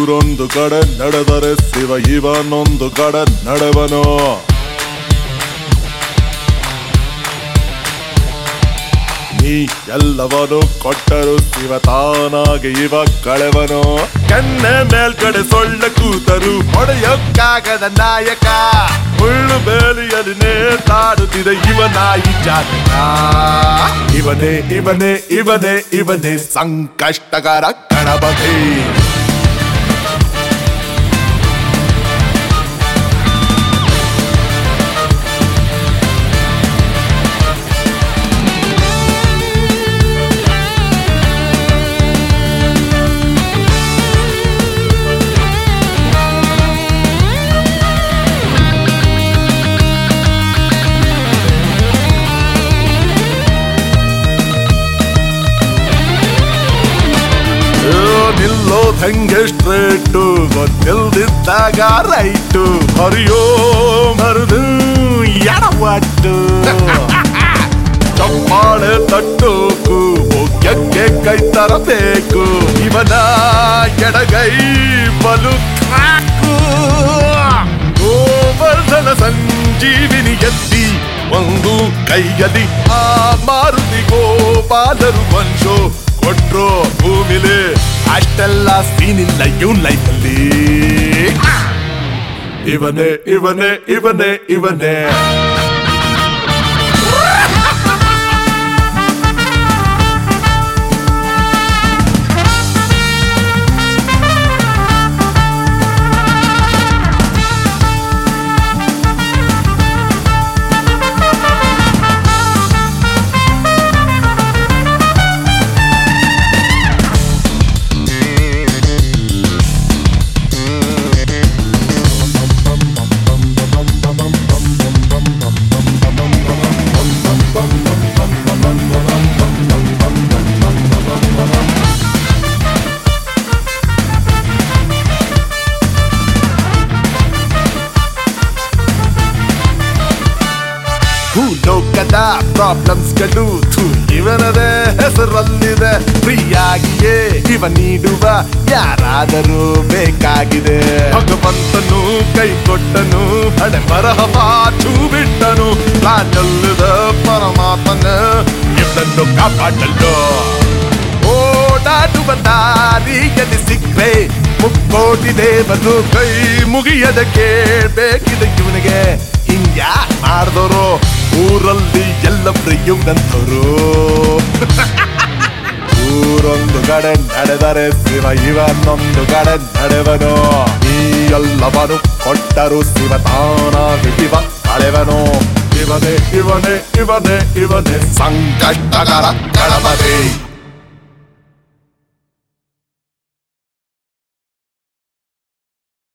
ಊರೊಂದು ಕಡೆ ನಡೆದರೆ ಶಿವ ಇವನೊಂದು ಕಡೆ ನಡೆವನು ನೀ ಎಲ್ಲವನು ಕೊಟ್ಟರು ಶಿವ ತಾನಾಗಿ ಇವ ಕಳೆವನು ಕಣ್ಣೆ ಮೇಲ್ಗಡೆ ಸೊಳ್ಳೆ ಕೂತರು ಹೊಡೆಯಕ್ಕಾಗದ ನಾಯಕ ಮುಳ್ಳು ಬೇಲಿಯಲ್ಲಿ ನೇತಾಡುತ್ತಿದೆ ಇವನಾಯಿ ಜಾತಕ ಇವನೇ ಇವನೇ ಇವನೇ ಇವನೇ ಸಂಕಷ್ಟಕರ ಗಣಪತಿ ನಿಲ್ಲೋದ್ ಹೆಂಗೆ ಸ್ಟ್ರೇಟು ಗೊತ್ತಿಲ್ದಿದ್ದಾಗ ರೈಟು ಹರಿಯೋ ಮರುದು ಎಡವಟ್ಟು ಚಪ್ಪಾಳೆ ತಟ್ಟೋಕು ಭೋಗ್ಯಕ್ಕೆ ಕೈ ತರಬೇಕು ಇವನ ಎಡಗೈ ಬಲು ಕ್ರಾಕು ಗೋವರ್ಧನ ಸಂಜೀವಿನಿ ಎತ್ತಿ ಒಂದು ಕೈಯಲ್ಲಿ ಆ ಮಾರುತಿ ಗೋಪಾಲರು ವಂಶೋ ಕೊಟ್ರು ಭೂಮಿಲಿ ಅಷ್ಟೆಲ್ಲ ಸೀನಿಲ್ಲ ಇವನ್ ಲೈಫಲ್ಲಿ ಇವನೇ ಇವನೇ ಇವನೇ ಇವನೇ ಭೂಲೋಕದ ಪ್ರಾಬ್ಲಮ್ಸ್ಗಳು ಇವನದೇ ಹೆಸರಲ್ಲಿದೆ ಫ್ರೀಯಾಗಿಯೇ ಇವ ನೀಡುವ ಯಾರಾದರೂ ಬೇಕಾಗಿದೆ ಭಗವಂತನು ಕೈ ಕೊಟ್ಟನು ಹಣೆ ಬರಹ ಪಾಚು ಬಿಟ್ಟನು ಪ್ಲಾನಲ್ಲಿದ ಪರಮಾತ್ಮನ ಇವನನ್ನು ಕಾಪಾಡಲು ಓಡಾಡುವ ದಾರಿಯಲ್ಲಿ ಸಿಕ್ಕರೆ ಮುಕ್ಕೋಟಿ ದೇವರು ಕೈ ಮುಗಿಯದ ಕೇಳ್ಬೇಕಿದೆ ಇವನಿಗೆ ಹಿಂಗ್ಯ ಮಾಡಿದವರು ಊರಲ್ಲಿ ಎಲ್ಲ ಪ್ರಿಯುವಂತವರು ಊರೊಂದು ಕಡೆ ನಡೆದರೆ ಶಿವ ಇವನೊಂದು ಕಡೆ ನಡೆವನು ಈ ಎಲ್ಲವನು ಕೊಟ್ಟರು ಶಿವ ತಾನಾಗಿ ಇವ ಕಳೆವನು ಇವನೇ ಇವನೇ ಇವನೇ ಇವನೇ ಸಂಕಷ್ಟಕರ ಗಣಪತಿ